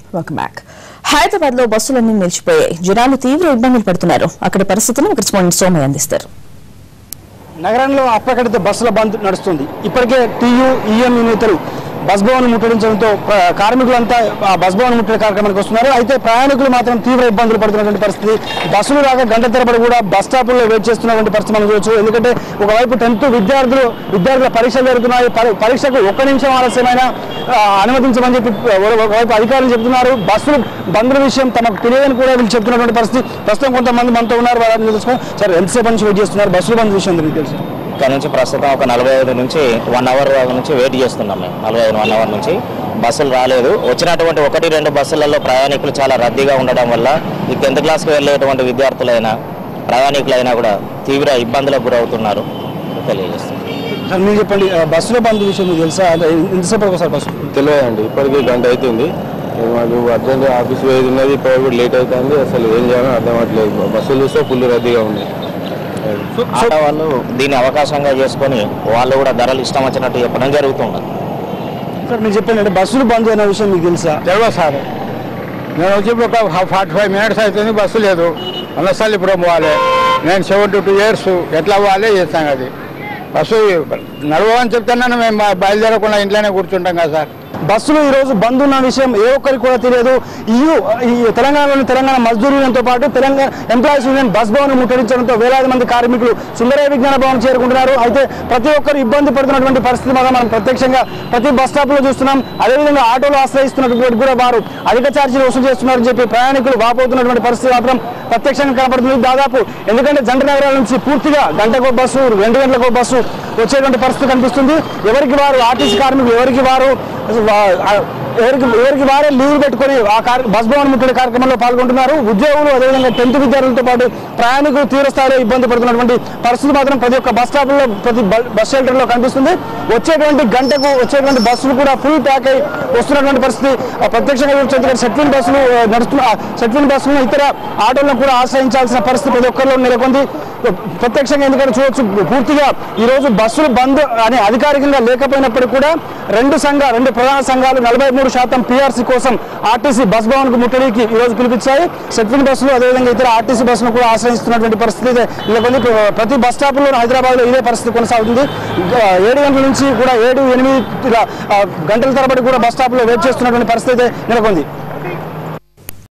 welcome back Hyderabad లో బస్సులన్నీ నిలిచిపోయాయి జనాలు తీవ్ర ఇబ్బందులు పడుతున్నారు అక్కడి పరిస్థితిని కరెస్పాండెంట్ సోమయ్య అందిస్తారు నగరంలో అప్రకటిత బస్సుల బంద్ నడుస్తుంది ఇప్పటికే టీయూ ఈఎంఈ నేతలు బస్ భవన్ ముట్టడించడంతో ప్ర- కార్మికులంతా ఆ బస్ భవన్ ముట్టడి కార్యక్రమానికి వస్తున్నారు అయితే ప్రయాణికులు మాత్రం తీవ్ర ఇబ్బందులు పడుతున్నటువంటి పరిస్థితి బస్సులు రాక గంట తరబడి కూడా బస్ స్టాపుల్లో వెయిట్ చేస్తున్నటువంటి పరిస్థితి మనం చూడొచ్చు ఎందుకంటే ఒకవైపు టెన్త్ విద్యార్థులు విద్యార్థుల పరీక్షలు జరుగుతున్నాయి పరి- పరీక్షకు ఒక్క నిమిషం ఆలస్యమైన ఆ, అనుమతించమని చెప్పి ఒక- ఒకవైపు అధికారులు చెప్తున్నారు బస్సులు బంద్ల విషయం తమకు తెలియదని కూడా వీళ్ళు చెప్తున్నటువంటి పరిస్థితి ప్రస్తుతం కొంతమంది మనతో ఉన్నారు వాళ్ళని తెలుసుకొని సార్ ఎంతసేపు నుంచి వెయిట్ చేస్తున్నారు బస్సుల బంద్ విషయం మీకు తెలుసు ఇక్కడ నుంచి ప్రస్తుతం ఒక నలభై ఐదు నుంచి వన్ అవర్ నుంచి వెయిట్ చేస్తున్నాం మేము నలభై ఐదు వన్ అవర్ నుంచి బస్సులు రాలేదు వచ్చినటువంటి ఒకటి రెండు బస్సులలో ప్రయాణికులు చాలా రద్దీగా ఉండడం వల్ల ఈ టెన్త్ క్లాస్కి వెళ్ళేటువంటి విద్యార్థులైనా ప్రయాణికులైనా కూడా తీవ్ర ఇబ్బందులకు గురవుతున్నారు తెలియజేస్తున్నాం సార్ మీరు చెప్పండి ఆ, బస్సుల బంద్ విషయం మీకు తెలుసా అంటే ఎంతసేపు ఒకసారి బస్సు తెలియదండి ఇప్పటికీ గంట అవుతుంది మాకు అర్జెంట్ ఆఫీస్ పోయేది ఉన్నది ఇప్పుడు కూడా లేట్ అవుతుంది అసలు ఏం చేయాలో అర్థం అవ్వట్లేదు బస్సులు చూస్తే ఫుల్ రద్దీగా ఉన్నాయి ఆడవాళ్ళు దీన్ని అవకాశంగా చేసుకొని వాళ్ళు కూడా ధరలు ఇష్టం వచ్చినట్టు చెప్పడం జరుగుతున్నది సార్ మీరు చెప్పండి అంటే బస్సులు బంద్ అయిన విషయం మీకు తెలుసా తెలియదు సార్ నేను వచ్చి ఇప్పుడు ఒక ఫార్టీ ఫైవ్ మినిట్స్ అవుతుంది బస్సు లేదు అనసల్లిపురం పోవాలి నేను సెవెంటీ టూ ఇయర్స్ ఎట్లా పోవాలి చేస్తాం అది బస్సు నడవని చెప్తున్నాను మేము బ- బయలుదేరకుండా ఇంట్లోనే కూర్చుంటాం కదా సార్ బస్సులు ఈ రోజు బంద్ ఉన్న విషయం ఏ ఒక్కరికి కూడా తెలియదు ఈ ఈ తెలంగాణలోని తెలంగాణ మజ్దూర్ యూనియన్తో పాటు Telangana employees union bus Bhavan ముట్టడించడంతో వేలాది మంది కార్మికులు సుందరయ్య విజ్ఞాన భవన్ చేరుకుంటున్నారు అయితే ప్రతి ఒక్కరు ఇబ్బంది పడుతున్నటువంటి పరిస్థితి మాత్రం మనం ప్రత్యక్షంగా ప్రతి బస్ స్టాప్ లో చూస్తున్నాం అదేవిధంగా ఆటోలు ఆశ్రయిస్తున్నటువంటి కూడా వారు అధిక ఛార్జీలు వసూలు చేస్తున్నారని చెప్పి ప్రయాణికులు వాపోతున్నటువంటి పరిస్థితి మాత్రం ప్రత్యక్షంగా కనపడుతుంది దాదాపు ఎందుకంటే జంట నగరాల నుంచి పూర్తిగా గంటకో బస్సు రెండు గంటలకో బస్సు వచ్చేటువంటి పరిస్థితి కనిపిస్తుంది ఎవరికి వారు ఆర్టీసీ కార్మికులు ఎవరికి వారు వా- ఆ- ఎవరికి ఎవరికి వారే లీవ్ పెట్టుకొని ఆ కార్ బస్ భవన్ ముట్టడి కార్యక్రమంలో పాల్గొంటున్నారు ఉద్యోగులు అదేవిధంగా టెన్త్ విద్యార్థులతో పాటు ప్రయాణికులు తీవ్ర స్థాయిలో ఇబ్బంది పడుతున్నటువంటి పరిస్థితి మాత్రం ప్రతి ఒక్క బస్ స్టాప్లో ప్రతి బ- బస్ షెల్టర్లో కనిపిస్తుంది వచ్చేటువంటి గంటకు వచ్చేటువంటి బస్సులు కూడా ఫుల్ ప్యాక్ అయి వస్తున్నటువంటి పరిస్థితి ఆ ప్రత్యక్షంగా చూడొచ్చు ఎందుకంటే సెట్విన్ బస్సులు ఆ, నడుస్తున్న ఆ సెట్విన్ బస్సులను ఇతర ఆటోలను కూడా ఆశ్రయించాల్సిన పరిస్థితి ప్రతి ఒక్కరిలో నెలకొంది ప్రత్యక్షంగా ఎందుకంటే చూడొచ్చు పూర్తిగా ఈ రోజు బస్సులు బంద్ అని అధికారికంగా లేకపోయినప్పటికీ కూడా రెండు సంఘ రెండు ప్రధాన సంఘాలు నలభై మూడు శాతం పీఆర్సీ కోసం ఆర్టీసీ బస్ భవన్ కు ముట్టడికి ఈ రోజు పిలిపించాయి సెట్విన్ బస్సులు అదేవిధంగా ఇతర ఆర్టీసీ బస్సులు కూడా ఆశ్రయిస్తున్నటువంటి పరిస్థితి అయితే నెలకొంది ప్రతి బస్ స్టాప్ లో హైదరాబాద్ లో ఇదే పరిస్థితి కొనసాగుతుంది ఇంకా ఏడు గంటల నుంచి కూడా ఏడు ఎనిమిది ఇలా, ఆ, గంటల తరబడి కూడా బస్ స్టాప్ లో వెయిట్ చేస్తున్నటువంటి పరిస్థితి అయితే నెలకొంది